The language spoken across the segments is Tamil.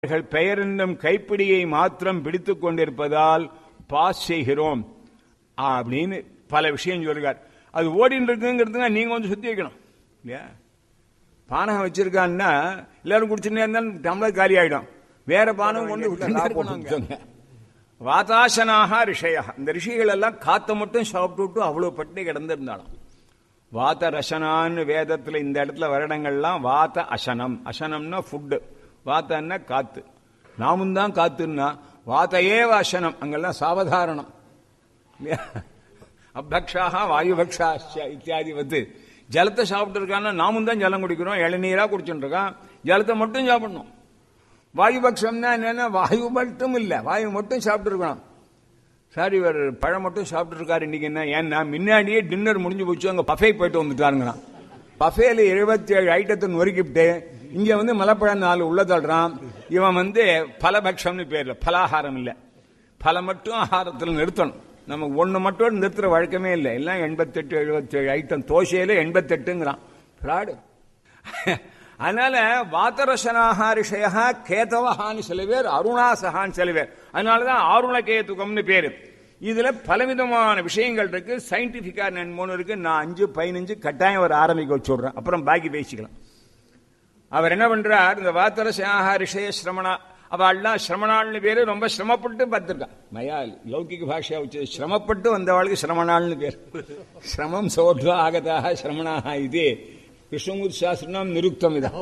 அவர்கள் பெயர் என்னும் கைப்பிடியை மாத்திரம் பிடித்துக் கொண்டிருப்பதால் பாஸ் செய்கிறோம் அப்படின்னு பல விஷயம் சொல்லுகிறார் அது ஓடின்னு இருக்குங்கிறதுங்க நீங்க வந்து சுத்தி வைக்கணும் இல்லையா பானகம் வச்சிருக்கான்னா எல்லாரும் குடிச்சுட்டே இருந்தாலும் டம்ளர் காலி ஆயிடும் வேற பானம் கொண்டு விட்டுட்டே இருக்கணும் அங்க. வாதாசனாக ரிஷயா இந்த ரிஷிகள் எல்லாம் காத்த மட்டும் சாப்பிட்டு விட்டு அவ்வளவு பட்டி கிடந்திருந்தாலும் வாத ரசனான்னு வேதத்துல இந்த இடத்துல வருடங்கள்லாம் வாத அசனம் அசனம்னா ஃபுட்டு வாத்தன்னா காத்து நாமும் தான் காத்துன்னா வாத்தையேவ அசனம் அங்கெல்லாம் சாவதாரணம் இல்லையா அபக்ஷாக வாயுபக்ஷா இத்தியாதி வந்து ஜலத்தை சாப்பிட்டு இருக்கான்னா நாமும் தான் ஜலம் குடிக்கிறோம் இளநீரா குடிச்சுட்டு இருக்கான் ஜலத்தை மட்டும் சாப்பிடணும் வாயுபக்ஷம்னா என்னன்னா வாயு மட்டும் இல்ல வாயு மட்டும் சாப்பிட்டு இருக்கணும் சார் இவர் பழம் மட்டும் சாப்பிட்டு இருக்காரு இன்னைக்கு என்ன ஏன்னா முன்னாடியே டின்னர் முடிஞ்சு போச்சு அங்க பஃபே போயிட்டு வந்துட்டாருங்கண்ணா பஃபேல எழுபத்தி ஏழு ஐட்டத்தை நொறுக்கிவிட்டு இங்க வந்து மலைப்பழம் நாலு உள்ள தள்ளுறான் இவன் வந்து பலபக்ஷம்னு பேர்ல பலாகாரம் இல்ல பல மட்டும் ஆகாரத்தில் நிறுத்தணும் நம்ம ஒண்ணு மட்டும் நிறுத்துற வழக்கமே இல்லை எல்லாம் எண்பத்தெட்டு எழுபத்தி ஏழு ஐட்டம் தோசையில எண்பத்தெட்டுங்கிறான் ஃப்ராடு அதனால வாத்தரசனாக ரிஷயா கேதவஹான்னு சில பேர் அருணாசகான்னு சில பேர் அதனாலதான் ஆருணகேதுகம்னு பேரு இதுல பலவிதமான விஷயங்கள் இருக்கு சயின்டிபிக்கா மூணு இருக்கு நான் அஞ்சு பதினஞ்சு கட்டாயம் ஒரு ஆரம்பிக்க வச்சுடுறேன் அப்புறம் பாக்கி பேசிக்கலாம் அவர் என்ன பண்றார் இந்த வாத்தரசனாக ரிஷய சிரமணா அவள்லாம் சிரமணாள்னு பேரு ரொம்ப சிரமப்பட்டு பார்த்திருக்கான் மயா லௌகிக பாஷையா வச்சு சிரமப்பட்டு வந்தவாளுக்கு சிரமணாள்னு பேர் சிரமம் சோத்வா ஆகதாக சிரமணாக இது கிருஷ்ணமூர்த்தி சாஸ்திரம் நிருக்தம் இதான்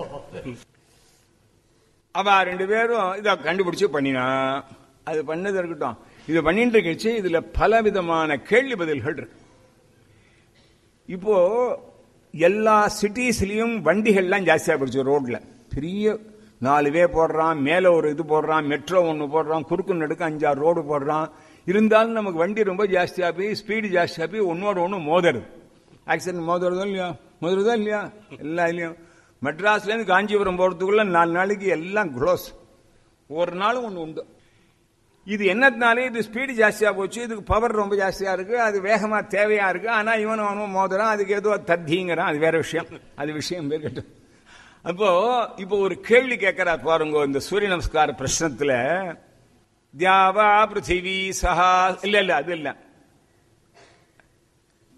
அவ ரெண்டு பேரும் இதை கண்டுபிடிச்சு பண்ணினா அது பண்ணது இருக்கட்டும் இது பண்ணிட்டு இருக்கச்சு இதுல பல விதமான கேள்வி பதில்கள் இருக்கு இப்போ எல்லா சிட்டிஸ்லயும் வண்டிகள்லாம் ஜாஸ்தியா போயிடுச்சு ரோட்ல பெரிய நாலு வே போடுறான் மேல ஒரு இது போடுறான் மெட்ரோ ஒன்று போடுறான் குறுக்கு நடுக்கு அஞ்சாறு ரோடு போடுறான் இருந்தாலும் நமக்கு வண்டி ரொம்ப ஜாஸ்தியா போய் ஸ்பீடு ஜாஸ்தியா போய் ஒன்னோட ஒன்று மோதருது ஆக்சிடென்ட் மோதுறதோ இல்லையா மோதுறதோ இல்லையா எல்லா இல்லையும் மெட்ராஸ்ல இருந்து காஞ்சிபுரம் போறதுக்குள்ள நாலு நாளைக்கு எல்லாம் க்ளோஸ் ஒரு நாளும் ஒன்று உண்டு இது என்னத்தினாலே இது ஸ்பீடு ஜாஸ்தியா போச்சு இதுக்கு பவர் ரொம்ப ஜாஸ்தியா இருக்கு அது வேகமா தேவையா இருக்கு ஆனா இவன் அவனும் மோதுறான் அதுக்கு ஏதோ தத்திங்கிறான் அது வேற விஷயம் அது விஷயம் இருக்கட்டும் அப்போ இப்போ ஒரு கேள்வி கேட்கிறார் பாருங்க இந்த சூரிய நமஸ்கார பிரശ്னத்துல தியாவா பிருத்திவி சஹா இல்ல இல்ல அது இல்ல